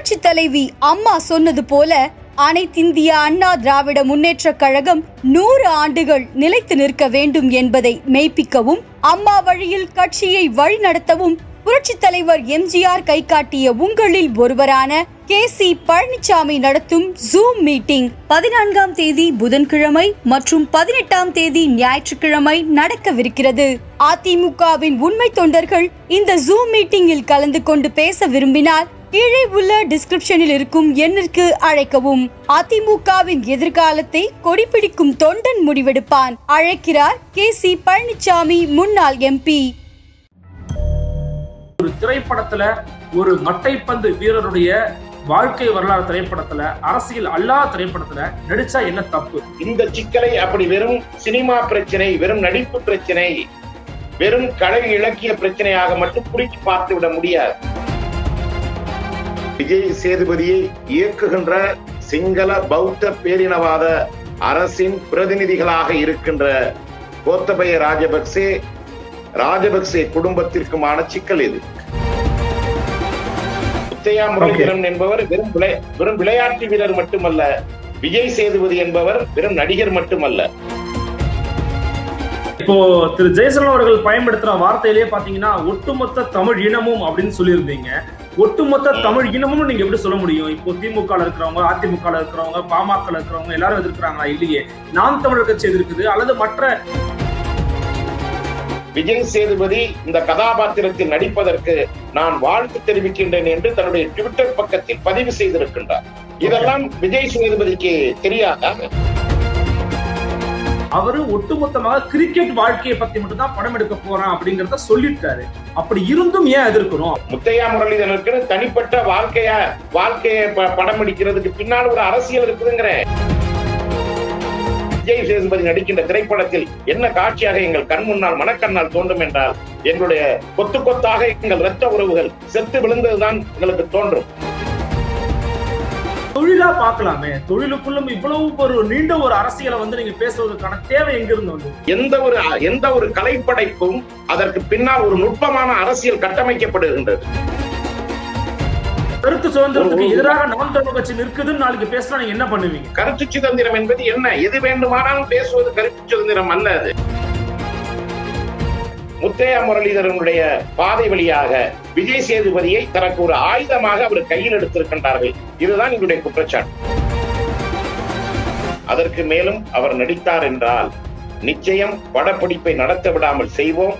புரட்சி தலைவி அம்மா சொன்னது போல அனைத்திந்திய அண்ணா திராவிட முன்னேற்றக் கழகம் நூறு ஆண்டுகள் நிலைத்து நிற்க வேண்டும் என்பதை மெய்ப்பிக்கவும் அம்மா வழியில் கட்சியை வழிநடத்தவும் புரட்சி தலைவர் எம்ஜிஆர் கைகாட்டிய உங்களில் ஒருவரான கே சி பழனிசாமி நடத்தும் ஜூம் மீட்டிங் பதினான்காம் தேதி புதன்கிழமை மற்றும் பதினெட்டாம் தேதி ஞாயிற்றுக்கிழமை நடக்கவிருக்கிறது அதிமுகவின் உண்மை தொண்டர்கள் இந்த ஜூம் மீட்டிங்கில் கலந்து கொண்டு பேச விரும்பினால் கீழே உள்ள டிஸ்கிரிப்ஷனில் இருக்கும் எண்ணிற்கு அழைக்கவும் அதிமுகவின் எதிர்காலத்தை கொடிபிடிக்கும் தொண்டன் முடிவெடுப்பான் அழைக்கிறார் கே சி பழனிசாமி முன்னாள் எம்பி ஒரு திரைப்படத்துல ஒரு மட்டைப்பந்து வீரருடைய வாழ்க்கை வரலாறு திரைப்படத்துல அரசியல் அல்லாத திரைப்படத்துல நடிச்சா என்ன தப்பு இந்த சிக்கலை அப்படி வெறும் சினிமா பிரச்சனை வெறும் நடிப்பு பிரச்சனை வெறும் கலை இலக்கிய பிரச்சனையாக மட்டும் குறித்து பார்த்து விட முடியாது விஜய் சேதுபதியை இயக்குகின்ற சிங்கள பௌத்த பேரினவாத அரசின் பிரதிநிதிகளாக இருக்கின்ற கோத்தபய ராஜபக்சே ராஜபக்சே குடும்பத்திற்குமான சிக்கல் இது முத்தையா முரளிதரன் என்பவர் வெறும் விளை வெறும் விளையாட்டு வீரர் மட்டுமல்ல விஜய் சேதுபதி என்பவர் வெறும் நடிகர் மட்டுமல்ல இப்போ திரு ஜெயசலன் அவர்கள் பயன்படுத்துற வார்த்தையிலேயே பாத்தீங்கன்னா ஒட்டுமொத்த தமிழ் இனமும் அப்படின்னு சொல்லியிருந்தீங்க ஒட்டுமொத்த தமிழ் இனமும் நீங்க எப்படி சொல்ல முடியும் இப்போ திமுக இருக்கிறவங்க அதிமுக இருக்கிறவங்க பாமக இருக்கிறவங்க எல்லாரும் எதிர்க்கிறாங்களா இல்லையே நாம் தமிழர் கட்சி எதிர்க்குது அல்லது மற்ற விஜய் சேதுபதி இந்த கதாபாத்திரத்தில் நடிப்பதற்கு நான் வாழ்த்து தெரிவிக்கின்றேன் என்று தன்னுடைய ட்விட்டர் பக்கத்தில் பதிவு செய்திருக்கின்றார் இதெல்லாம் விஜய் சேதுபதிக்கு தெரியாதா அவரு ஒட்டுமொத்தமாக கிரிக்கெட் வாழ்க்கையை பத்தி மட்டும் தான் படம் எடுக்க போறேன் அப்படிங்கறத சொல்லிட்டாரு அப்படி இருந்தும் ஏன் எதிர்க்கிறோம் முத்தையா முரளிதரனுக்கு தனிப்பட்ட வாழ்க்கைய வாழ்க்கையை ப- படம் எடுக்கிறதுக்கு பின்னால் ஒரு அரசியல் இருக்குதுங்கிறேன் விஜய் சேதுபதி நடிக்கின்ற திரைப்படத்தில் என்ன காட்சியாக எங்கள் கண் முன்னால் மனக்கண்ணால் தோன்றும் என்றால் எங்களுடைய கொத்து கொத்தாக எங்கள் இரத்த உறவுகள் செத்து விழுந்ததுதான் எங்களுக்கு தோன்றும் தொழிலா பார்க்கலாமே தொழிலுக்குள்ளும் இவ்வளவு ஒரு நீண்ட ஒரு அரசியலை வந்து நீங்க பேசுவதற்கான தேவை எங்க இருந்து வந்து எந்த ஒரு எந்த ஒரு கலைப்படைப்பும் அதற்கு பின்னால் ஒரு நுட்பமான அரசியல் கட்டமைக்கப்படுகின்றது கருத்து சுதந்திரத்துக்கு எதிராக நாம் தமிழ் கட்சி நிற்குதுன்னு நாளைக்கு பேசினா நீங்க என்ன பண்ணுவீங்க கருத்து சுதந்திரம் என்பது என்ன எது வேண்டுமானாலும் பேசுவது கருத்து சுதந்திரம் அல்ல அது முத்தையா முரளிதரனுடைய பாதை வழியாக விஜய் சேதுபதியை தனக்கு ஒரு ஆயுதமாக அவர் கையில் எடுத்திருக்கின்றார்கள் இதுதான் எங்களுடைய குற்றச்சாட்டு அதற்கு மேலும் அவர் நடித்தார் என்றால் நிச்சயம் படப்பிடிப்பை நடத்த விடாமல் செய்வோம்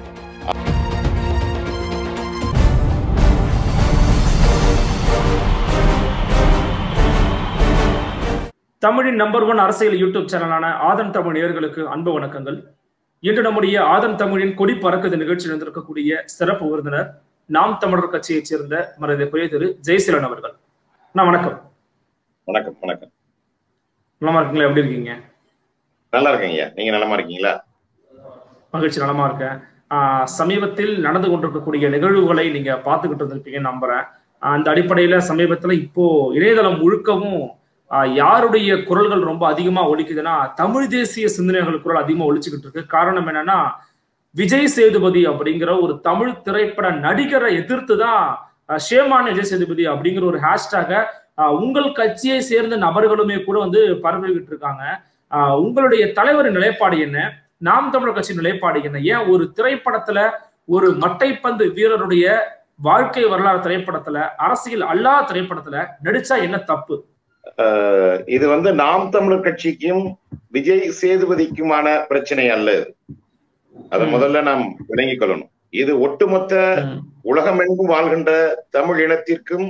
தமிழின் நம்பர் ஒன் அரசியல் யூடியூப் சேனலான ஆதன் தமிழ் நேயர்களுக்கு அன்பு வணக்கங்கள் இன்று நம்முடைய ஆதன் தமிழின் கொடி பறக்குது நிகழ்ச்சியில் இருந்திருக்கக்கூடிய சிறப்பு விருந்தினர் நாம் தமிழர் கட்சியைச் சேர்ந்த மரியாதைக்குரிய திரு ஜெயசீலன் அவர்கள் நான் வணக்கம் வணக்கம் வணக்கம் நலமா இருக்கீங்களா எப்படி இருக்கீங்க நல்லா இருக்கீங்க நீங்க நலமா இருக்கீங்களா மகிழ்ச்சி நலமா இருக்கேன் ஆஹ் சமீபத்தில் நடந்து கொண்டிருக்கக்கூடிய நிகழ்வுகளை நீங்க பார்த்துக்கிட்டு இருந்திருப்பீங்கன்னு நம்புறேன் ஆஹ் அந்த அடிப்படையில சமீபத்துல இப்போ இணையதளம் முழுக்கவும் ஆஹ் யாருடைய குரல்கள் ரொம்ப அதிகமா ஒலிக்குதுன்னா தமிழ் தேசிய சிந்தனைகள் குரல் அதிகமா ஒலிச்சுக்கிட்டு இருக்கு காரணம் என்னன்னா விஜய் சேதுபதி அப்படிங்கிற ஒரு தமிழ் திரைப்பட நடிகரை எதிர்த்து தான் ஆஹ் ஷேமான விஜய் சேதுபதி அப்படிங்கிற ஒரு ஹேஷ்டாக உங்கள் கட்சியை சேர்ந்த நபர்களுமே கூட வந்து பரவிக்கிட்டு இருக்காங்க ஆஹ் உங்களுடைய தலைவரின் நிலைப்பாடு என்ன நாம் தமிழர் கட்சி நிலைப்பாடு என்ன ஏன் ஒரு திரைப்படத்துல ஒரு மட்டைப்பந்து வீரருடைய வாழ்க்கை வரலாறு திரைப்படத்துல அரசியல் அல்லாத திரைப்படத்துல நடிச்சா என்ன தப்பு அஹ் இது வந்து நாம் தமிழர் கட்சிக்கும் விஜய் சேதுபதிக்குமான பிரச்சனை அல்ல இது அதை ம். முதல்ல நாம் விளங்கிக் கொள்ளணும் இது ஒட்டுமொத்த உலகமெங்கும் வாழ்கின்ற தமிழ் இனத்திற்கும்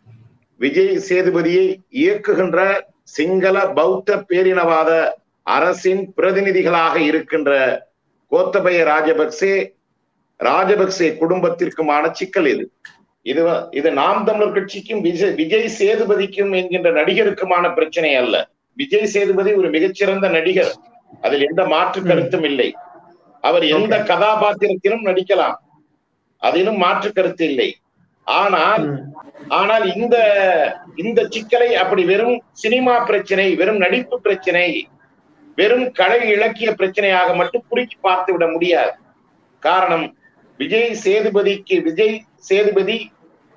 விஜய் சேதுபதியை இயக்குகின்ற சிங்கள பௌத்த பேரினவாத அரசின் பிரதிநிதிகளாக இருக்கின்ற கோத்தபய ராஜபக்சே ராஜபக்சே குடும்பத்திற்குமான சிக்கல் இது இது வ- இது நாம் தமிழர் கட்சிக்கும் விஜய் விஜய் சேதுபதிக்கும் என்கின்ற நடிகருக்குமான பிரச்சனை அல்ல விஜய் சேதுபதி ஒரு மிகச்சிறந்த நடிகர் அதில் எந்த மாற்று ம். கருத்தும் இல்லை அவர் எந்த Okay. கதாபாத்திரத்திலும் நடிக்கலாம் அதிலும் மாற்று கருத்து இல்லை ஆனால் ம். ஆனால் இந்த இந்த சிக்கலை அப்படி வெறும் சினிமா பிரச்சனை வெறும் நடிப்பு பிரச்சனை வெறும் கலை இலக்கிய பிரச்சனையாக மட்டும் குறித்து பார்த்து விட முடியாது காரணம் விஜய் சேதுபதிக்கு விஜய் சேதுபதி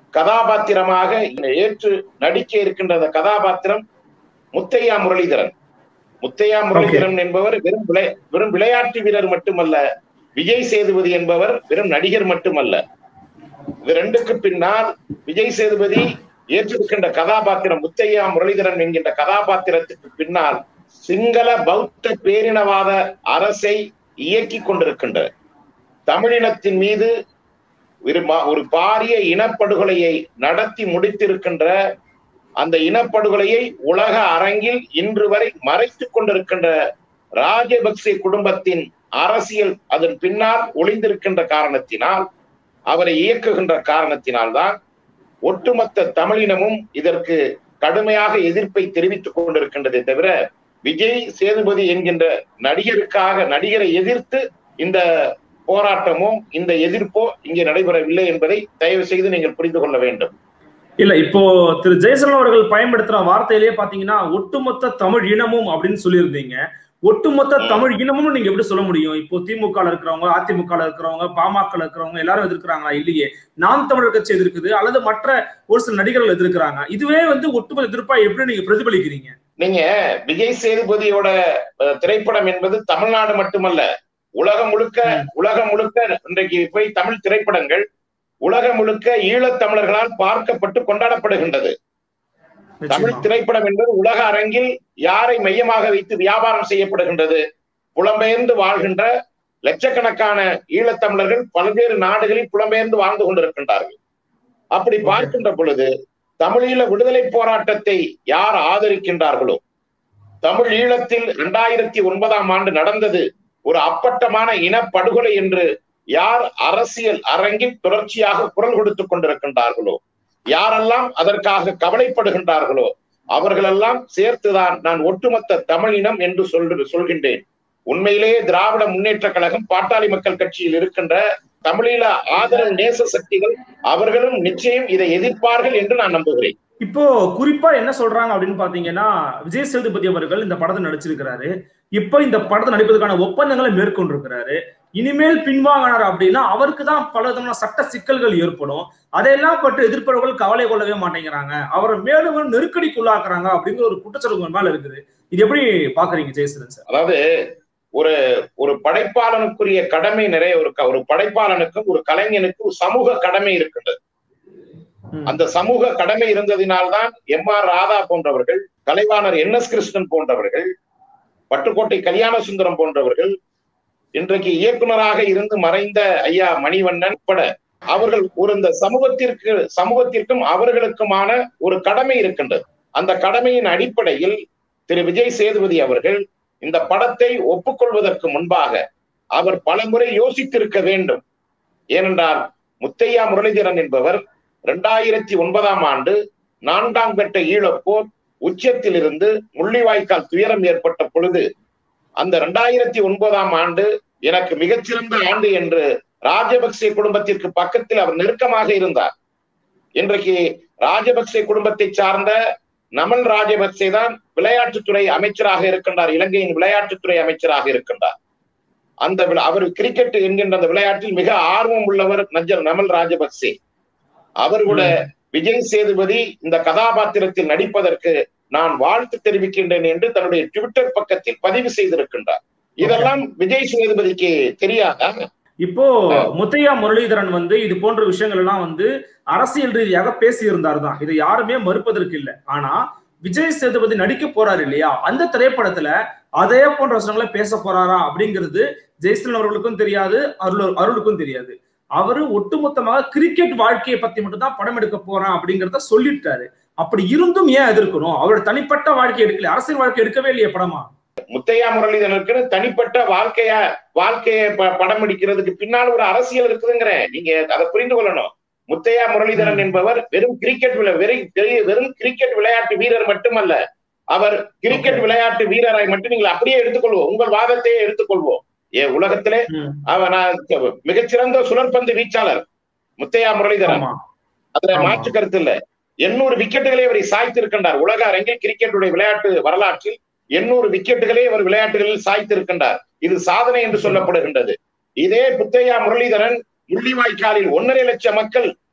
கதாபாத்திரமாக ஏற்று நடிக்க இருக்கின்ற அந்த கதாபாத்திரம் முத்தையா முரளிதரன் முத்தையா முரளிதரன் என்பவர் வெறும் விளை வெறும் விளையாட்டு வீரர் மட்டுமல்ல விஜய் சேதுபதி என்பவர் வெறும் நடிகர் மட்டுமல்ல இது ரெண்டுக்கு பின்னால் விஜய் சேதுபதி ஏற்றிருக்கின்ற கதாபாத்திரம் முத்தையா முரளிதரன் என்கின்ற கதாபாத்திரத்துக்கு பின்னால் சிங்கள பௌத்த பேரினவாத அரசை இயக்கி கொண்டிருக்கின்ற தமிழினத்தின் மீது ஒரு மா- ஒரு பாரிய இனப்படுகொலையை நடத்தி முடித்திருக்கின்ற அந்த இனப்படுகொலையை உலக அரங்கில் இன்று வரை மறைத்துக் கொண்டிருக்கின்ற ராஜபக்சே குடும்பத்தின் அரசியல் அதன் பின்னால் ஒளிந்திருக்கின்ற காரணத்தினால் அவரை இயக்குகின்ற காரணத்தினால்தான் ஒட்டுமொத்த தமிழினமும் இதற்கு கடுமையாக எதிர்ப்பை தெரிவித்துக் கொண்டிருக்கின்றதே தவிர விஜய் சேதுபதி என்கின்ற நடிகருக்காக நடிகரை எதிர்த்து இந்த போராட்டமோ இந்த எதிர்ப்போ இங்கே நடைபெறவில்லை என்பதை தயவு செய்து நீங்கள் புரிந்து கொள்ள வேண்டும் இல்ல இப்போ திரு ஜெயசலன் அவர்கள் பயன்படுத்துற வார்த்தையிலேயே பாத்தீங்கன்னா ஒட்டுமொத்த தமிழ் இனமும் அப்படின்னு சொல்லியிருந்தீங்க ஒட்டுமொத்த ம். தமிழ் இனமும் நீங்க எப்படி சொல்ல முடியும் இப்போ திமுக ல இருக்கிறவங்க அதிமுக ல இருக்கிறவங்க பாமக ல இருக்கிறவங்க எல்லாரும் எதிர்க்கிறாங்களா இல்லையே நாம் தமிழர் கட்சி எதிர்க்குது அல்லது மற்ற ஒரு சில நடிகர்கள் எதிர்க்கிறாங்க இதுவே வந்து ஒட்டுமொத்த எதிர்ப்பா எப்படி நீங்க பிரதிபலிக்கிறீங்க நீங்க விஜய் சேதுபதியோட அஹ், திரைப்படம் என்பது தமிழ்நாடு மட்டுமல்ல உலகம் முழுக்க ம். உலகம் முழுக்க இன்றைக்கு போய் தமிழ் திரைப்படங்கள் உலகம் முழுக்க ஈழத் தமிழர்களால் பார்க்கப்பட்டு கொண்டாடப்படுகின்றது தமிழ் நிச்சயமா. திரைப்படம் என்பது உலக அரங்கில் யாரை மையமாக வைத்து வியாபாரம் செய்யப்படுகின்றது புலம்பெயர்ந்து வாழ்கின்ற லட்சக்கணக்கான ஈழத்தமிழர்கள் பல்வேறு நாடுகளில் புலம்பெயர்ந்து வாழ்ந்து கொண்டிருக்கின்றார்கள் அப்படி Okay. பார்க்கின்ற பொழுது தமிழீழ விடுதலை போராட்டத்தை யார் ஆதரிக்கின்றார்களோ தமிழ் ஈழத்தில் இரண்டாயிரத்தி ஒன்பதாம் ஆண்டு நடந்தது ஒரு அப்பட்டமான இனப்படுகொலை என்று யார் அரசியல் அரங்கில் தொடர்ச்சியாக குரல் கொடுத்துக் கொண்டிருக்கின்றார்களோ யாரெல்லாம் அதற்காக கவலைப்படுகின்றார்களோ அவர்களெல்லாம் சேர்த்துதான் நான் ஒட்டுமொத்த தமிழினம் என்று சொல் சொல்கின்றேன் உண்மையிலேயே திராவிட முன்னேற்ற கழகம் பாட்டாளி மக்கள் கட்சியில் இருக்கின்ற தமிழீழ ஆதரவு நேச சக்திகள் அவர்களும் நிச்சயம் இதை எதிர்ப்பார்கள் என்று நான் நம்புகிறேன் இப்போ குறிப்பா என்ன சொல்றாங்க அப்படின்னு பாத்தீங்கன்னா விஜய் சேதுபதி அவர்கள் இந்த படத்தை நடிச்சிருக்கிறாரு இப்போ இந்த படத்தை நடிப்பதற்கான ஒப்பந்தங்களை மேற்கொண்டிருக்கிறாரு இனிமேல் பின்வாங்கினார் அப்படின்னா அவருக்கு தான் பல விதமான சட்ட சிக்கல்கள் ஏற்படும் அதையெல்லாம் பற்றி எதிர்ப்பவர்கள் கவலை கொள்ளவே மாட்டேங்கிறாங்க அவரை மேலும் மேலும் நெருக்கடிக்குள்ளாக்குறாங்க அப்படிங்கிற ஒரு குற்றச்சாட்டு உங்க மேல இருக்குது இது எப்படி பாக்குறீங்க ஜெயசரன் சார் அதாவது ஒரு ஒரு படைப்பாளனுக்குரிய கடமை நிறைய ஒரு க- ஒரு படைப்பாளனுக்கும் ஒரு கலைஞனுக்கும் சமூக கடமை இருக்கின்றது ம். அந்த சமூக கடமை இருந்ததினால்தான் எம் ஆர் ராதா போன்றவர்கள் கலைவாணர் என் எஸ் கிருஷ்ணன் போன்றவர்கள் பட்டுக்கோட்டை கல்யாண சுந்தரம் போன்றவர்கள் இன்றைக்கு இயக்குனராக இருந்து மறைந்த ஐயா மணிவண்ணன் உட்பட அவர்கள் ஒரு இந்த சமூகத்திற்கு சமூகத்திற்கும் அவர்களுக்குமான ஒரு கடமை இருக்கின்றது அந்த கடமையின் அடிப்படையில் திரு விஜய் சேதுபதி அவர்கள் இந்த படத்தை ஒப்புக்கொள்வதற்கு முன்பாக அவர் பலமுறை யோசித்திருக்க வேண்டும் ஏனென்றால் முத்தையா முரளிதரன் என்பவர் இரண்டாயிரத்தி ஒன்பதாம் ஆண்டு நான்காம் கட்ட ஈழப்போர் உச்சத்திலிருந்து முள்ளிவாய்க்கால் துயரம் ஏற்பட்ட பொழுது அந்த இரண்டாயிரத்தி ஒன்பதாம் ஆண்டு எனக்கு மிகச்சிறந்த ஆண்டு என்று ராஜபக்சே குடும்பத்திற்கு பக்கத்தில் அவர் நெருக்கமாக இருந்தார் இன்றைக்கு ராஜபக்சே குடும்பத்தை சார்ந்த நமல் ராஜபக்சே தான் விளையாட்டுத்துறை அமைச்சராக இருக்கின்றார் இலங்கையின் விளையாட்டுத்துறை அமைச்சராக இருக்கின்றார் அந்த வி- அவர் கிரிக்கெட் என்கின்ற அந்த விளையாட்டில் மிக ஆர்வம் உள்ளவர் நஜர் நமல் ராஜபக்சே அவர் கூட விஜய் சேதுபதி இந்த கதாபாத்திரத்தில் நடிப்பதற்கு நான் வாழ்த்து தெரிவிக்கின்றேன் என்று தன்னுடைய ட்விட்டர் பக்கத்தில் பதிவு செய்திருக்கின்றார் இதெல்லாம் விஜய் சேதுபதிக்கு தெரியாதா இப்போ முத்தையா முரளிதரன் வந்து இது போன்ற விஷயங்கள் எல்லாம் வந்து அரசியல் ரீதியாக பேசி இருந்தார் தான் இதை யாருமே மறுப்பதற்கு இல்லை ஆனா விஜய் சேதுபதி நடிக்க போறாரு இல்லையா அந்த திரைப்படத்துல அதே போன்ற விஷயங்களை பேச போறாரா அப்படிங்கிறது ஜெய்சலன் அவர்களுக்கும் தெரியாது அருள் அருளுக்கும் தெரியாது அவரு ஒட்டுமொத்தமாக கிரிக்கெட் வாழ்க்கையை பத்தி மட்டும் தான் படம் எடுக்க போறேன் அப்படிங்கிறத சொல்லிட்டாரு அப்படி இருந்தும் ஏன் எதிர்க்கணும் அவரோட தனிப்பட்ட வாழ்க்கை எடுக்கல அரசியல் வாழ்க்கை எடுக்கவே இல்லையே படமா முத்தையா முரளிதரனுக்கு தனிப்பட்ட வாழ்க்கைய வாழ்க்கைய ப- படம் பிடிக்கிறதுக்கு பின்னால் ஒரு அரசியல் இருக்குதுங்கிறேன் நீங்க அதை புரிந்து கொள்ளணும் முத்தையா முரளிதரன் ம். என்பவர் வெறும் கிரிக்கெட் விளை- வெறும் பெரிய- வெறும் கிரிக்கெட் விளையாட்டு வீரர் மட்டுமல்ல அவர் கிரிக்கெட் Okay. விளையாட்டு வீரராய் மட்டும் நீங்கள் அப்படியே எடுத்துக்கொள்வோம் உங்கள் வாதத்தையே எடுத்துக்கொள்வோம் ஏ உலகத்திலே ம், அவர் நான் மிகச்சிறந்த சுழற்பந்து வீச்சாளர் முத்தையா முரளிதரன் ஆமா அதுல ஆமா. மாற்று கருத்து இல்ல எண்ணூறு விக்கெட்டுகளை அவரை சாய்த்திருக்கின்றார் உலக அரங்கில் கிரிக்கெட்டுடைய விளையாட்டு வரலாற்றில் எண்ணூறு விக்கெட்டுகளை அவர் விளையாட்டுகளில் சாய்த்திருக்கின்றார் இது சாதனை என்று சொல்லப்படுகின்றது இதே புத்தையா முரளிதரன் முள்ளிவாய்க்காலில் ஒன்னரை லட்சம் மக்கள்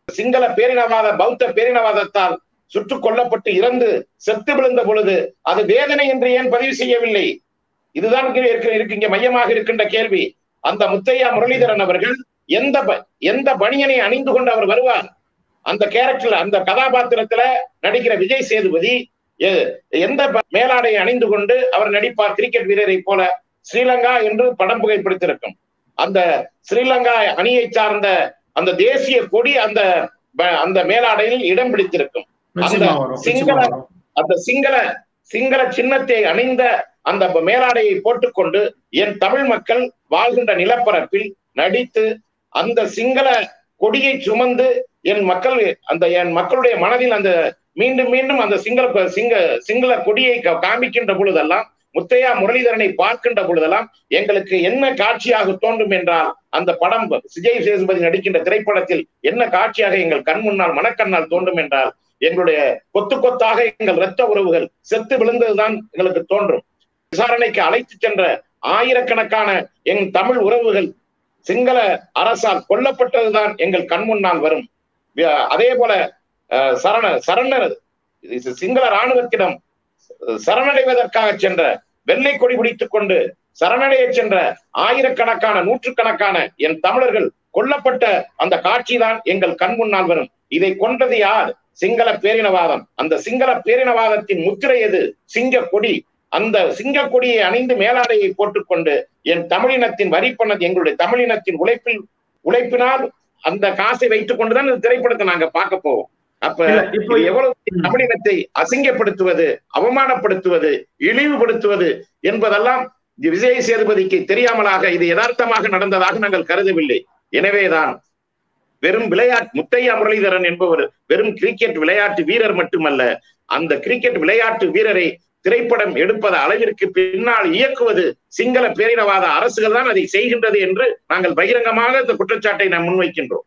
சிங்கள பேரினவாத பௌத்த பேரினவாதத்தால் சுட்டுக் கொல்லப்பட்டு இறந்து செத்து விழுந்த பொழுது அது வேதனை என்று ஏன் பதிவு செய்யவில்லை இதுதான் இங்க இருக்க- இருக்கு இங்க மையமாக இருக்கின்ற கேள்வி அந்த முத்தையா முரளிதரன் அவர்கள் எந்த ப- எந்த பணியனை அணிந்து கொண்டு அவர் வருவார் அந்த கேரக்டர்ல அந்த கதாபாத்திரத்துல நடிக்கிற விஜய் சேதுபதி எ- எந்த ப- மேலாடை அணிந்து கொண்டு அவர் நடிப்பார் கிரிக்கெட் வீரரை போல ஸ்ரீலங்கா என்று படம் புகைப்பிடித்திருக்கும் அந்த ஸ்ரீலங்கா அணியை சார்ந்த அந்த தேசிய கொடி அந்த ப- அந்த மேலாடையில் இடம் பிடித்திருக்கும் நிச்சயமா வரும் நிச்சயமா சிங்கள வரும் அந்த சிங்கள சிங்கள சின்னத்தை அணிந்த அந்த மேலாடையை போட்டுக்கொண்டு என் தமிழ் மக்கள் வாழ்கின்ற நிலப்பரப்பில் நடித்து அந்த சிங்கள கொடியை சுமந்து என் மக்கள் அந்த என் மக்களுடைய மனதில் அந்த மீண்டும் மீண்டும் அந்த சிங்கள சிங்க சிங்கள கொடியை கா- காமிக்கின்ற பொழுதெல்லாம் முத்தையா முரளிதரனை பார்க்கின்ற பொழுதெல்லாம் எங்களுக்கு என்ன காட்சியாக தோன்றும் என்றால் அந்த படம் விஜய் சேதுபதி நடிக்கின்ற திரைப்படத்தில் என்ன காட்சியாக எங்கள் கண் முன்னால் மனக்கண்ணால் தோன்றும் என்றால் எங்களுடைய கொத்து கொத்தாக எங்கள் இரத்த உறவுகள் செத்து விழுந்ததுதான் எங்களுக்கு தோன்றும் விசாரணைக்கு அழைத்து சென்ற ஆயிரக்கணக்கான எங் தமிழ் உறவுகள் சிங்கள அரசால் கொல்லப்பட்டதுதான் எங்கள் கண் முன்னால் வரும் வி- அதே போல அஹ், சரண சரணர் இது சிங்கள ராணுவத்திடம் சரணடைவதற்காக சென்ற வெள்ளை கொடி பிடித்துக் கொண்டு சரணடைய சென்ற ஆயிரக்கணக்கான நூற்றுக்கணக்கான என் தமிழர்கள் கொல்லப்பட்ட அந்த காட்சிதான் எங்கள் கண் முன்னால் வரும் இதை கொண்டது யார் சிங்கள பேரினவாதம் அந்த சிங்கள பேரினவாதத்தின் முத்திரை எது சிங்க கொடி அந்த சிங்க கொடியை அணிந்து மேலாடையை போட்டுக்கொண்டு என் தமிழினத்தின் வரிப்பணம் எங்களுடைய தமிழினத்தின் உழைப்பில் உழைப்பினால் அந்த காசை வைத்துக் கொண்டுதான் இந்த திரைப்படத்தை நாங்க பார்க்க போவோம் அப்ப இல்ல, இப்போ இது எவ்வளவு ம். தமிழினத்தை அசிங்கப்படுத்துவது அவமானப்படுத்துவது இழிவுபடுத்துவது என்பதெல்லாம் இது விஜய் சேதுபதிக்கு தெரியாமலாக இது யதார்த்தமாக நடந்ததாக நாங்கள் கருதவில்லை எனவேதான் வெறும் விளையாட்டு முத்தையா முரளிதரன் என்பவர் வெறும் கிரிக்கெட் விளையாட்டு வீரர் மட்டுமல்ல அந்த கிரிக்கெட் விளையாட்டு வீரரை திரைப்படம் எடுப்பது அளவிற்கு பின்னால் இயக்குவது சிங்கள பேரினவாத அரசுகள் தான் அதை செய்கின்றது என்று நாங்கள் பகிரங்கமாக இந்த குற்றச்சாட்டை நாம் முன்வைக்கின்றோம்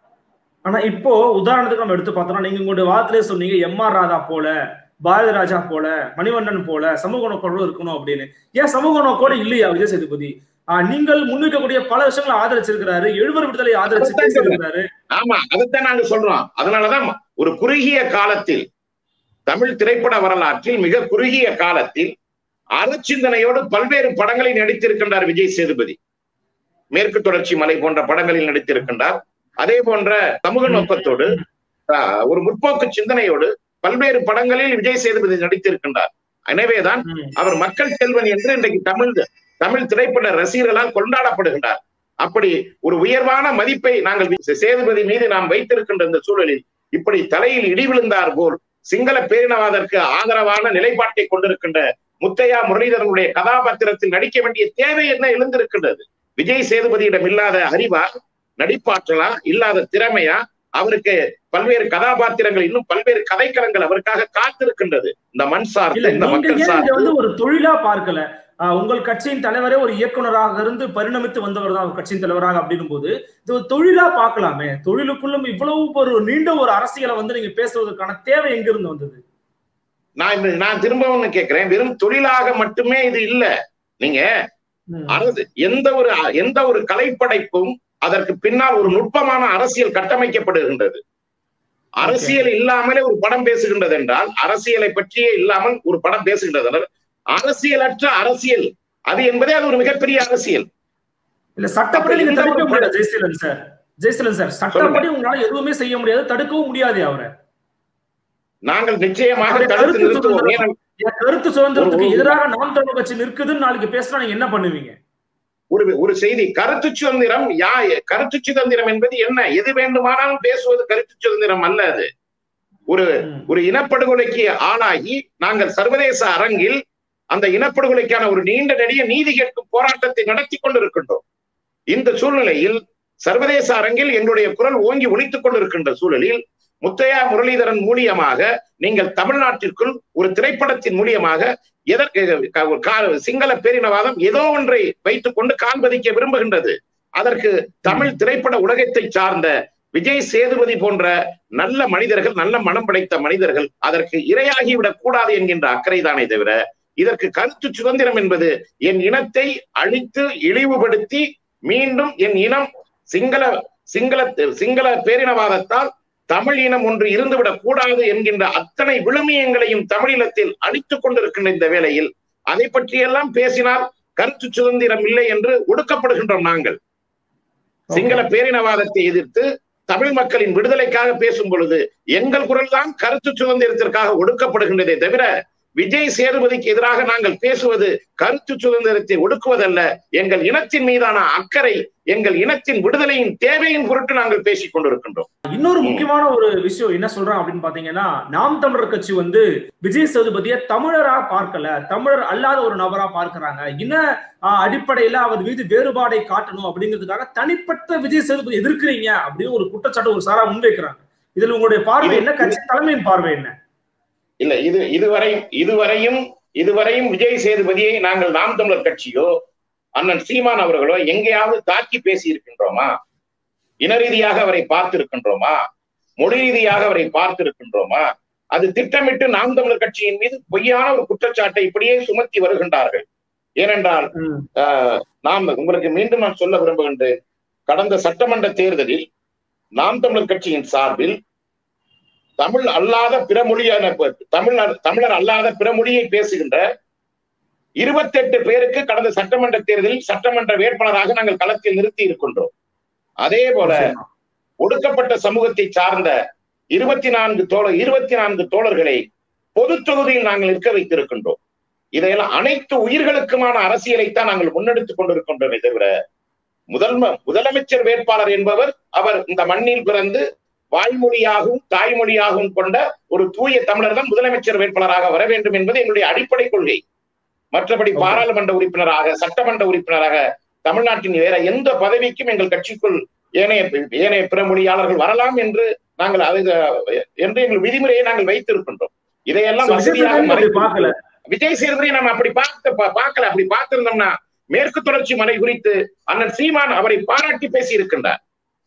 ஆனா இப்போ உதாரணத்துக்கு நம்ம எடுத்து பார்த்தோம்னா நீங்க உங்களுடைய வார்த்தையிலே சொன்னீங்க எம் ஆர் ராதா போல பாரதி ராஜா போல மணிவண்ணன் போல சமூக நோக்கோடு இருக்கணும் அப்படின்னு ஏன் சமூக நோக்கோடு இல்லையா விஜய் சேதுபதி ஆஹ் நீங்கள் முன்வைக்கக்கூடிய பல விஷயங்களை ஆதரிச்சிருக்கிறாரு எழுவர் விடுதலை ஆதரிச்சு அதைத்தான் பேசியிருக்கிறாரு ஆமா அதைத்தான் நாங்க சொல்றோம் அதனாலதான் ஒரு குறுகிய காலத்தில் தமிழ் திரைப்பட வரலாற்றில் மிக குறுகிய காலத்தில் அறச்சிந்தனையோடு பல்வேறு படங்களை நடித்திருக்கின்றார் விஜய் சேதுபதி மேற்கு தொடர்ச்சி மலை போன்ற படங்களில் நடித்திருக்கின்றார் அதே போன்ற சமூக ம். நோக்கத்தோடு ஆஹ், ஒரு முற்போக்கு சிந்தனையோடு பல்வேறு படங்களில் விஜய் சேதுபதி நடித்திருக்கின்றார் எனவேதான் ம். அவர் மக்கள் செல்வன் என்று இன்றைக்கு தமிழ் தமிழ் திரைப்பட ரசிகர்களால் கொண்டாடப்படுகின்றார் அப்படி ஒரு உயர்வான மதிப்பை நாங்கள் வி- சேதுபதி மீது நாம் வைத்திருக்கின்ற இந்த சூழலில் இப்படி தலையில் இடி விழுந்தார் போல் சிங்கள பேரினவாதற்கு ஆதரவான நிலைப்பாட்டை கொண்டிருக்கின்ற முத்தையா முரளிதரனுடைய கதாபாத்திரத்தில் நடிக்க வேண்டிய தேவை என்ன எழுந்திருக்கின்றது விஜய் சேதுபதியிடம் இல்லாத அறிவா நடிப்பாற்றலா இல்லாத திறமையா அவருக்கு பல்வேறு கதாபாத்திரங்கள் இன்னும் பல்வேறு கதைக்களங்கள் அவருக்காக காத்திருக்கின்றது இந்த மண் இல்ல சார்ந்து இந்த நீங்க மக்கள் ஏன் இதை சார்ந்து வந்து ஒரு தொழிலா பார்க்கல ஆஹ் உங்கள் கட்சியின் தலைவரே ஒரு இயக்குனராக இருந்து பரிணமித்து வந்தவர் தான் கட்சியின் தலைவராக அப்படின்னும் போது இது ஒரு தொழிலா பார்க்கலாமே தொழிலுக்குள்ளும் இவ்வளவு ஒரு நீண்ட ஒரு அரசியலை வந்து நீங்க பேசுவதற்கான தேவை எங்கிருந்து வந்தது நான் இப்ப- நான் திரும்பவும் கேட்கிறேன் வெறும் தொழிலாக மட்டுமே இது இல்ல நீங்க ம். அரசு எந்த ஒரு எந்த ஒரு கலைப்படைப்பும் அதற்கு பின்னால் ஒரு நுட்பமான அரசியல் கட்டமைக்கப்படுகின்றது அரசியல் இல்லாமலே ஒரு படம் பேசுகின்றது என்றால் அரசியலை பற்றியே இல்லாமல் ஒரு படம் பேசுகின்றது என்றால் அரசியலற்ற அரசியல் அது என்பதே அது ஒரு மிகப்பெரிய அரசியல் இல்ல சட்டப்படி அப்ப நீங்க இந்த தடுக்க ஒரு முடியாது ஜெயசீலன் சார் ஜெயசீலன் சார் சட்டப்படி உங்களால எதுவுமே செய்ய முடியாது தடுக்கவும் முடியாது அவரை நாங்கள் நிச்சயமாக அவருடைய தடுத்து கருத்து நிறுத்துவோம் சுதந்திரம் ஏனென்றால் என் கருத்து சுதந்திரத்துக்கு ஒரு- ஒரு- எதிராக நாம் தமிழ் கட்சி நிற்குதுன்னு நாளைக்கு பேசினா நீங்க என்ன பண்ணுவீங்க ஒரு ஒரு செய்தி கருத்து சுதந்திரம் யா கருத்து சுதந்திரம் என்பது என்ன எது வேண்டுமானாலும் பேசுவது கருத்து சுதந்திரம் அல்ல அது ஒரு ம். ஒரு இனப்படுகொலைக்கு ஆளாகி நாங்கள் சர்வதேச அரங்கில் அந்த இனப்படுகொலைக்கான ஒரு நீண்ட நெடிய நீதி கேட்கும் போராட்டத்தை நடத்தி கொண்டிருக்கின்றோம் இந்த சூழ்நிலையில் சர்வதேச அரங்கில் எங்களுடைய குரல் ஓங்கி ஒலித்துக் கொண்டிருக்கின்ற சூழலில் முத்தையா முரளிதரன் மூலியமாக நீங்கள் தமிழ்நாட்டிற்குள் ஒரு திரைப்படத்தின் மூலியமாக எதற்கு க- கா- சிங்கள பேரினவாதம் ஏதோ ஒன்றை வைத்துக் கொண்டு காண்பதிக்க விரும்புகின்றது அதற்கு தமிழ் திரைப்பட உலகத்தை சார்ந்த விஜய் சேதுபதி போன்ற நல்ல மனிதர்கள் நல்ல மனம் படைத்த மனிதர்கள் அதற்கு இரையாகிவிடக் கூடாது என்கின்ற அக்கறைதானே தவிர இதற்கு கருத்து சுதந்திரம் என்பது என் இனத்தை அழித்து இழிவுபடுத்தி மீண்டும் என் இனம் சிங்கள சிங்கள சிங்கள பேரினவாதத்தால் தமிழ் இனம் ஒன்று இருந்துவிடக் கூடாது என்கின்ற அத்தனை விழுமியங்களையும் தமிழினத்தில் அளித்துக் கொண்டிருக்கின்ற இந்த வேளையில் அதை பற்றியெல்லாம் பேசினால் கருத்து சுதந்திரம் இல்லை என்று ஒடுக்கப்படுகின்றோம் நாங்கள் சிங்கள பேரினவாதத்தை எதிர்த்து தமிழ் மக்களின் விடுதலைக்காக பேசும் பொழுது எங்கள் குரல் தான் கருத்து சுதந்திரத்திற்காக ஒடுக்கப்படுகின்றதே தவிர விஜய் சேதுபதிக்கு எதிராக நாங்கள் பேசுவது கருத்து சுதந்திரத்தை ஒடுக்குவதல்ல எங்கள் இனத்தின் மீதான அக்கறை எங்கள் இனத்தின் விடுதலையின் தேவையின் பொருட்டு நாங்கள் பேசிக் கொண்டிருக்கின்றோம் இன்னொரு முக்கியமான ஒரு விஷயம் என்ன சொல்றோம் அப்படின்னு பாத்தீங்கன்னா நாம் தமிழர் கட்சி வந்து விஜய் சேதுபதியை தமிழரா பார்க்கல தமிழர் அல்லாத ஒரு நபரா பார்க்கறாங்க இன ஆஹ், அடிப்படையில அவர் மீது வேறுபாடை காட்டணும் அப்படிங்கிறதுக்காக தனிப்பட்ட விஜய் சேதுபதி எதிர்க்கிறீங்க அப்படின்னு ஒரு குற்றச்சாட்டு ஒரு சாரா முன்வைக்கிறாங்க இதுல உங்களுடைய பார்வை என்ன கட்சி தலைமையின் பார்வை என்ன இல்ல இது இதுவரை இதுவரையும் இதுவரையும் விஜய் சேதுபதியை நாங்கள் நாம் தமிழர் கட்சியோ அண்ணன் சீமான் அவர்களோ எங்கேயாவது தாக்கி பேசி இருக்கின்றோமா இன ரீதியாக அவரை பார்த்திருக்கின்றோமா மொழி ரீதியாக அவரை பார்த்திருக்கின்றோமா அது திட்டமிட்டு நாம் தமிழர் கட்சியின் மீது பொய்யான ஒரு குற்றச்சாட்டை இப்படியே சுமத்தி வருகின்றார்கள் ஏனென்றால் ம், ஆஹ், நாம் உங்களுக்கு மீண்டும் நான் சொல்ல விரும்புகின்றேன் கடந்த சட்டமன்ற தேர்தலில் நாம் தமிழர் கட்சியின் சார்பில் தமிழ் அல்லாத பிற மொழியான தமிழ் தமிழர் அல்லாத பிற மொழியை பேசுகின்ற இருபத்தெட்டு பேருக்கு கடந்த சட்டமன்ற தேர்தலில் சட்டமன்ற வேட்பாளராக நாங்கள் களத்தில் நிறுத்தி இருக்கின்றோம் அதே போல நிச்சயமா. ஒடுக்கப்பட்ட சமூகத்தை சார்ந்த இருபத்தி நான்கு தோழர் இருபத்தி நான்கு தோழர்களை பொது தொகுதியில் நாங்கள் நிற்க வைத்திருக்கின்றோம் இதையெல்லாம் அனைத்து உயிர்களுக்குமான அரசியலைத்தான் நாங்கள் முன்னெடுத்துக் கொண்டிருக்கின்றோமே தவிர முதல் முதலமைச்சர் வேட்பாளர் என்பவர் அவர் இந்த மண்ணில் பிறந்து வாய்மொழியாகவும் தாய்மொழியாகவும் கொண்ட ஒரு தூய தமிழர் தான் முதலமைச்சர் வேட்பாளராக வர வேண்டும் என்பது எங்களுடைய அடிப்படை கொள்கை மற்றபடி Okay. பாராளுமன்ற உறுப்பினராக சட்டமன்ற உறுப்பினராக தமிழ்நாட்டின் வேற எந்த பதவிக்கும் எங்கள் கட்சிக்குள் ஏனைய ஏனைய பிற மொழியாளர்கள் வரலாம் என்று நாங்கள் அதை என்று எங்கள் விதிமுறையை நாங்கள் வைத்திருக்கின்றோம் இதையெல்லாம் So, விஜய் வசதியாக சேதுபதி அப்படி மறைத்து- பார்க்கல விஜய் சேதுபதி நம்ம அப்படி பார்க்க பா- பார்க்கல அப்படி பார்த்திருந்தோம்னா மேற்கு தொடர்ச்சி மலை குறித்து அண்ணன் சீமான் அவரை பாராட்டி பேசி இருக்கின்றார்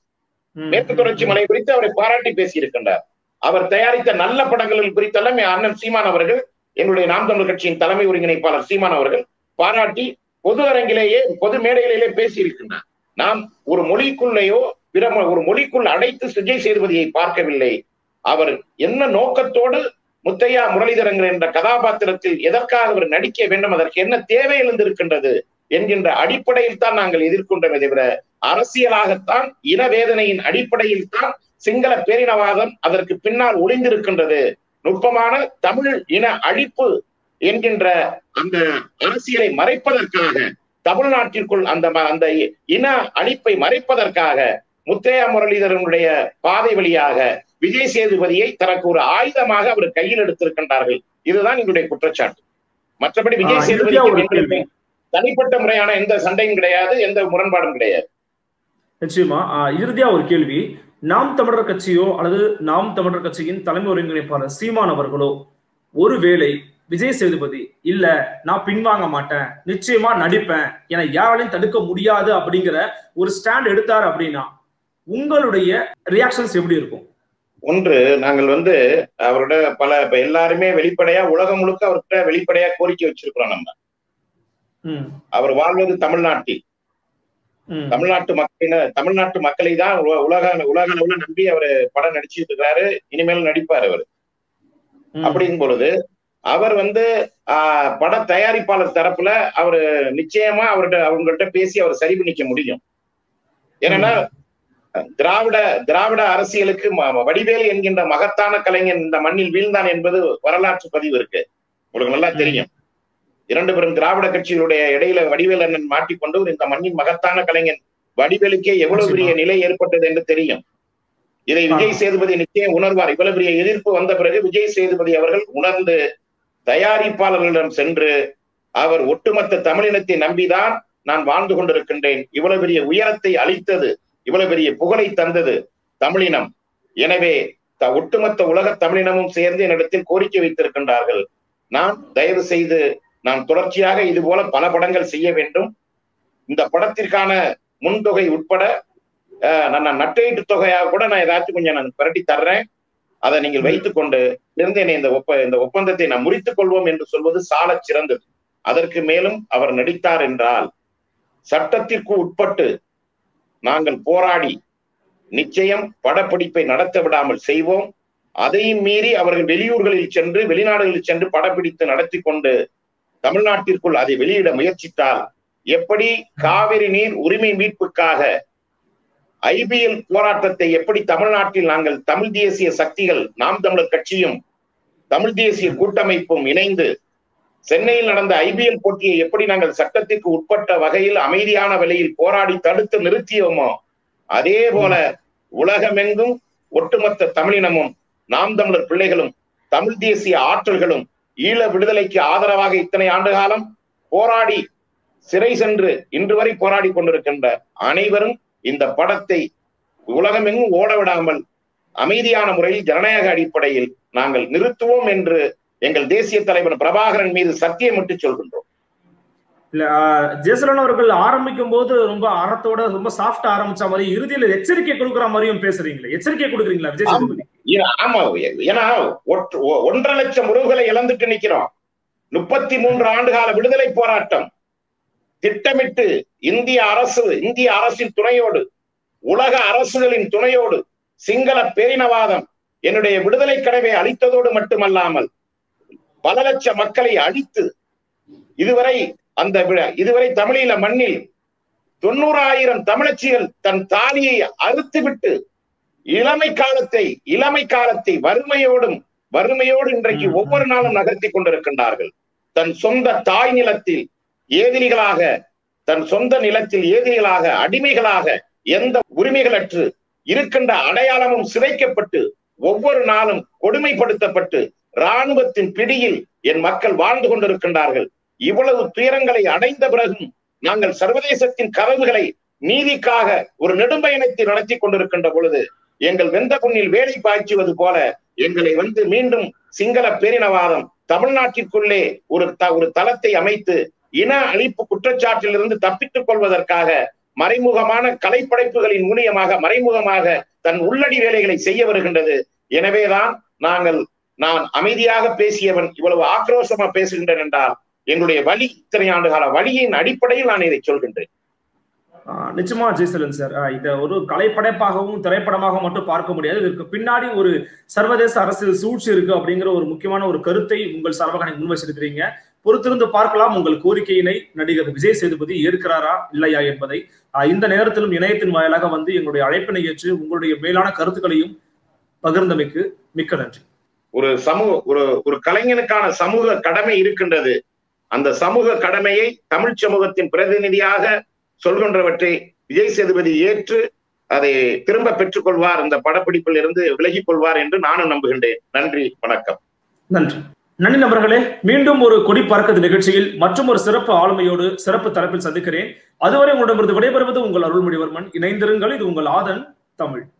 ம், மேற்கு ம், தொடர்ச்சி மலை குறித்து அவரை பாராட்டி பேசி இருக்கின்றார் அவர் தயாரித்த நல்ல படங்கள் குறித்தெல்லாம் அண்ணன் சீமான் அவர்கள் எங்களுடைய நாம் தமிழர் கட்சியின் தலைமை ஒருங்கிணைப்பாளர் சீமான் அவர்கள் பாராட்டி பொது அரங்கிலேயே பொது மேடைகளிலே பேசி இருக்கின்றார் நாம் ஒரு மொழிக்குள்ளேயோ பிற மொ- ஒரு மொழிக்குள் அடைத்து விஜய் சேதுபதியை பார்க்கவில்லை அவர் என்ன நோக்கத்தோடு முத்தையா முரளிதரங்கர் என்ற கதாபாத்திரத்தில் எதற்காக அவர் நடிக்க வேண்டும் அதற்கு என்ன தேவை எழுந்திருக்கின்றது என்கின்ற அடிப்படையில் தான் நாங்கள் எதிர்கொண்டோமே தவிர அரசியலாகத்தான் இனவேதனையின் அடிப்படையில் தான் சிங்கள பேரினவாதம் அதற்கு பின்னால் ஒளிந்திருக்கின்றது நுட்பமான தமிழ் இன அழிப்பு என்கின்ற அந்த அரசியலை மறைப்பதற்காக தமிழ்நாட்டிற்குள் அந்த ம- அந்த இன அழிப்பை மறைப்பதற்காக முத்தையா முரளிதரனுடைய பாதை வழியாக விஜய் சேதுபதியை தனக்கு ஒரு ஆயுதமாக அவர் கையில் எடுத்திருக்கின்றார்கள் இதுதான் எங்களுடைய குற்றச்சாட்டு மற்றபடி ஆ, விஜய் இறுதியா ஒரு சேதுபதி கேள்வி. தனிப்பட்ட முறையான எந்த சண்டையும் கிடையாது எந்த முரண்பாடும் கிடையாது நிச்சயமா ஆஹ், இறுதியா ஒரு கேள்வி நாம் தமிழர் கட்சியோ அல்லது நாம் தமிழர் கட்சியின் தலைமை ஒருங்கிணைப்பாளர் சீமான் அவர்களோ ஒருவேளை விஜய் சேதுபதி இல்ல நான் பின்வாங்க மாட்டேன் நிச்சயமா நடிப்பேன் என யாராலையும் தடுக்க முடியாது அப்படிங்கிற ஒரு ஸ்டாண்ட் எடுத்தார் அப்படின்னா உங்களுடைய ரியாக்ஷன்ஸ் எப்படி இருக்கும் ஒன்று நாங்கள் வந்து அவரோட பல இப்ப எல்லாருமே வெளிப்படையா உலகம் முழுக்க அவர்கிட்ட வெளிப்படையா கோரிக்கை வச்சிருக்கிறோம் நம்ம ம், அவர் வாழ்வது தமிழ்நாட்டில் ம், தமிழ்நாட்டு மக்களின தமிழ்நாட்டு மக்களை தான் உல- உலக உலக அளவுல நம்பி அவர் படம் நடிச்சிட்டு இருக்காரு இனிமேல் நடிப்பார் அவர் ம். அப்படிங்கும் பொழுது அவர் வந்து ஆஹ், பட தயாரிப்பாளர் தரப்புல அவர் நிச்சயமா அவர்கிட்ட அவங்கள்ட்ட பேசி அவர் சரி பண்ணிக்க முடியும் ஏன்னா திராவிட திராவிட அரசியலுக்கு ம- வடிவேல் என்கின்ற மகத்தான கலைஞன் இந்த மண்ணில் வீழ்ந்தான் என்பது வரலாற்று பதிவு இருக்கு உங்களுக்கு நல்லா தெரியும் இரண்டு பெரும் திராவிட கட்சிகளுடைய இடையில வடிவேல் அண்ணன் மாட்டிக்கொண்டு ஒரு இந்த மண்ணின் மகத்தான கலைஞன் வடிவேலுக்கே எவ்வளவு பெரிய நிலை ஏற்பட்டது என்று தெரியும் இதை விஜய் சேதுபதி நிச்சயம் உணர்வார் இவ்வளவு பெரிய எதிர்ப்பு வந்த பிறகு விஜய் சேதுபதி அவர்கள் உணர்ந்து தயாரிப்பாளர்களிடம் சென்று அவர் ஒட்டுமொத்த தமிழினத்தை நம்பிதான் நான் வாழ்ந்து கொண்டிருக்கின்றேன் இவ்வளவு பெரிய உயரத்தை அளித்தது இவ்வளவு பெரிய புகழை தந்தது தமிழினம் எனவே த- ஒட்டுமொத்த உலக தமிழினமும் சேர்ந்து என்னிடத்தில் கோரிக்கை வைத்திருக்கின்றார்கள் நான் தயவு செய்து நான் தொடர்ச்சியாக இது போல பல படங்கள் செய்ய வேண்டும் இந்த படத்திற்கான முன்தொகை உட்பட அஹ், நான் நட்டீட்டு தொகையாக கூட நான் ஏதாச்சும் கொஞ்சம் நான் புரட்டி தர்றேன் அதை நீங்கள் வைத்துக்கொண்டு இருந்து என்னை இந்த ஒப்ப இந்த ஒப்பந்தத்தை நாம் முறித்துக் கொள்வோம் என்று சொல்வது சாலச் சிறந்தது அதற்கு மேலும் அவர் நடித்தார் என்றால் சட்டத்திற்கு உட்பட்டு நாங்கள் போராடி நிச்சயம் படப்பிடிப்பை நடத்த விடாமல் செய்வோம் அதையும் மீறி அவர்கள் வெளியூர்களில் சென்று வெளிநாடுகளில் சென்று படப்பிடித்து நடத்தி கொண்டு தமிழ்நாட்டிற்குள் அதை வெளியிட முயற்சித்தால் எப்படி காவிரி நீர் உரிமை மீட்புக்காக ஐபிஎல் போராட்டத்தை எப்படி தமிழ்நாட்டில் நாங்கள் தமிழ் தேசிய சக்திகள் நாம் தமிழர் கட்சியும் தமிழ் தேசிய கூட்டமைப்பும் இணைந்து சென்னையில் நடந்த ஐபிஎல் போட்டியை எப்படி நாங்கள் சட்டத்திற்கு உட்பட்ட வகையில் அமைதியான விலையில் போராடி தடுத்து நிறுத்தியோமோ அதே போல உலகமெங்கும் ஒட்டுமொத்த தமிழினமும் நாம் தமிழர் பிள்ளைகளும் தமிழ் தேசிய ஆற்றல்களும் ஈழ விடுதலைக்கு ஆதரவாக இத்தனை ஆண்டு காலம் போராடி சிறை சென்று இன்று வரை போராடி கொண்டிருக்கின்ற அனைவரும் இந்த படத்தை உலகமெங்கும் ஓட விடாமல் அமைதியான முறையில் ஜனநாயக அடிப்படையில் நாங்கள் நிறுத்துவோம் என்று எங்கள் தேசிய தலைவர் பிரபாகரன் மீது சத்தியமிட்டு சொல்கின்றோம் இல்ல ஜெயசலன் அவர்கள் ஆரம்பிக்கும் போது ரொம்ப அறத்தோட ரொம்ப சாஃப்டா ஆரம்பிச்ச மாதிரி இறுதியில எச்சரிக்கை கொடுக்குற மாதிரியும் பேசுறீங்களே எச்சரிக்கை கொடுக்குறீங்களா விஜய் சேதுபதி ஆமா ஏன்னா ஒன்றரை லட்சம் உறவுகளை இழந்துட்டு நிக்கிறோம் முப்பத்தி மூன்று ஆண்டு கால விடுதலை போராட்டம் திட்டமிட்டு இந்திய அரசு இந்திய அரசின் துணையோடு உலக அரசுகளின் துணையோடு சிங்கள பேரினவாதம் என்னுடைய விடுதலை கடவை அளித்ததோடு மட்டுமல்லாமல் பல லட்சம் மக்களை அழித்து இதுவரை அந்த இதுவரை தமிழீழ மண்ணில் தொண்ணூறாயிரம் தமிழச்சிகள் தன் தாலியை அறுத்துவிட்டு இளமை காலத்தை இளமை காலத்தை வறுமையோடும் வறுமையோடு இன்றைக்கு ஒவ்வொரு நாளும் நகர்த்தி கொண்டிருக்கின்றார்கள் தன் சொந்த தாய் நிலத்தில் ஏதிரிகளாக தன் சொந்த நிலத்தில் ஏதிரிகளாக அடிமைகளாக எந்த உரிமைகளற்று இருக்கின்ற அடையாளமும் சிதைக்கப்பட்டு ஒவ்வொரு நாளும் கொடுமைப்படுத்தப்பட்டு இராணுவத்தின் பிடியில் என் மக்கள் வாழ்ந்து கொண்டிருக்கின்றார்கள் இவ்வளவு துயரங்களை அடைந்த பிறகும் நாங்கள் சர்வதேசத்தின் கதவுகளை நீதிக்காக ஒரு நெடும்பயணத்தை நடத்தி கொண்டிருக்கின்ற பொழுது எங்கள் வெந்த புண்ணில் வேலை பாய்ச்சுவது போல எங்களை வந்து மீண்டும் சிங்கள பேரினவாதம் தமிழ்நாட்டிற்குள்ளே ஒரு ஒரு தளத்தை அமைத்து இன அழிப்பு குற்றச்சாட்டிலிருந்து தப்பித்துக் கொள்வதற்காக மறைமுகமான கலைப்படைப்புகளின் மூலியமாக மறைமுகமாக தன் உள்ளடி வேலைகளை செய்ய வருகின்றது எனவேதான் நாங்கள் நான் அமைதியாக பேசியவன் இவ்வளவு ஆக்ரோஷமா பேசுகின்றேன் என்றால் எங்களுடைய வழி இத்தனை ஆண்டு கால வழியின் அடிப்படையில் நான் இதை சொல்கின்றேன் நிச்சயமா ஜெய்சலன் சார் இத ஒரு கலைப்படைப்பாகவும் திரைப்படமாக மட்டும் பார்க்க முடியாது இதற்கு பின்னாடி ஒரு சர்வதேச அரசியல் சூழ்ச்சி இருக்கு அப்படிங்கிற ஒரு முக்கியமான ஒரு கருத்தை உங்கள் சார்பாக முன்வச்சிருக்கிறீங்க பொறுத்திருந்து பார்க்கலாம் உங்கள் கோரிக்கையினை நடிகர் விஜய் சேதுபதி ஏற்கிறாரா இல்லையா என்பதை இந்த நேரத்திலும் இணையத்தின் வாயிலாக வந்து எங்களுடைய அழைப்பினை ஏற்று உங்களுடைய மேலான கருத்துக்களையும் பகிர்ந்தமைக்கு மிக்க நன்றி ஒரு சமூக ஒரு ஒரு கலைஞனுக்கான சமூக கடமை இருக்கின்றது அந்த சமூக கடமையை தமிழ் சமூகத்தின் பிரதிநிதியாக சொல்கின்றவற்றை விஜய் சேதுபதி ஏற்று அதை திரும்ப பெற்றுக் கொள்வார் இந்த படப்பிடிப்பில் இருந்து விலகிக் கொள்வார் என்று நானும் நம்புகின்றேன் நன்றி வணக்கம் நன்றி நன்றி நண்பர்களே மீண்டும் ஒரு கொடி பார்க்கது நிகழ்ச்சியில் மற்றும் ஒரு சிறப்பு ஆளுமையோடு சிறப்பு தரப்பில் சந்திக்கிறேன் அதுவரை உங்களிடமிருந்து விடைபெறுவது உங்கள் அருள்மொழிவர்மன் இணைந்திருங்கள் இது உங்கள் ஆதன் தமிழ்